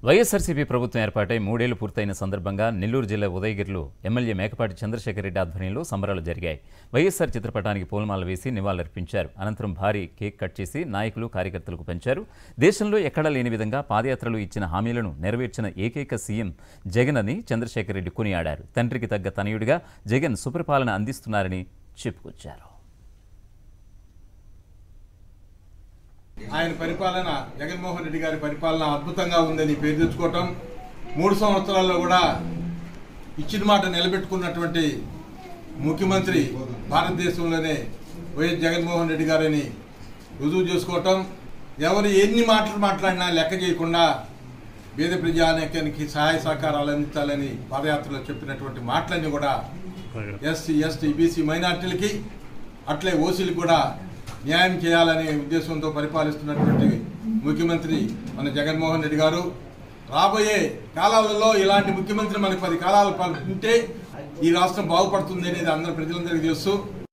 వైఎస్ఆర్సీపీ ప్రభుత్వం ఏర్పాటై మూడేళ్లు పూర్తయిన సందర్భంగా నెల్లూరు జిల్లా ఉదయగిరిలో ఎమ్మెల్యే మేకపాటి చంద్రశేఖర్ రెడ్డి ఆధ్వర్యంలో సంబరాలు జరిగాయి వైఎస్ఆర్ చిత్రపటానికి పూలమాల వేసి నివాళులర్పించారు అనంతరం భారీ కేక్ కట్ చేసి నాయకులు కార్యకర్తలకు పంచారు దేశంలో ఎక్కడా లేని విధంగా పాదయాత్రలు ఇచ్చిన హామీలను నెరవేర్చిన ఏకైక సీఎం జగన్ అని చంద్రశేఖర్ రెడ్డి కొనియాడారు తండ్రికి తగ్గ తనయుడిగా జగన్ సుపరిపాలన అందిస్తున్నారని చెప్పుకొచ్చారు ఆయన పరిపాలన జగన్మోహన్ రెడ్డి గారి పరిపాలన అద్భుతంగా ఉందని పేరు తెచ్చుకోవటం మూడు సంవత్సరాల్లో కూడా ఇచ్చిన మాట నిలబెట్టుకున్నటువంటి ముఖ్యమంత్రి భారతదేశంలోనే వైఎస్ జగన్మోహన్ రెడ్డి గారని రుజువు చేసుకోవటం ఎవరు ఎన్ని మాటలు మాట్లాడినా లెక్క చేయకుండా పేద ప్రజానేకానికి సహాయ సహకారాలు అందించాలని పాదయాత్రలో చెప్పినటువంటి మాటలన్నీ కూడా ఎస్సీ ఎస్టీ బీసీ మైనార్టీలకి అట్లే ఓసీలకు కూడా న్యాయం చేయాలనే ఉద్దేశంతో పరిపాలిస్తున్నటువంటి ముఖ్యమంత్రి మన జగన్మోహన్ రెడ్డి గారు రాబోయే కాలాలలో ఇలాంటి ముఖ్యమంత్రి మనకి పది కాలాలు ప- ఉంటే ఈ రాష్ట్రం బాగుపడుతుంది అనేది అందరి ప్రజలందరికీ తెలుసు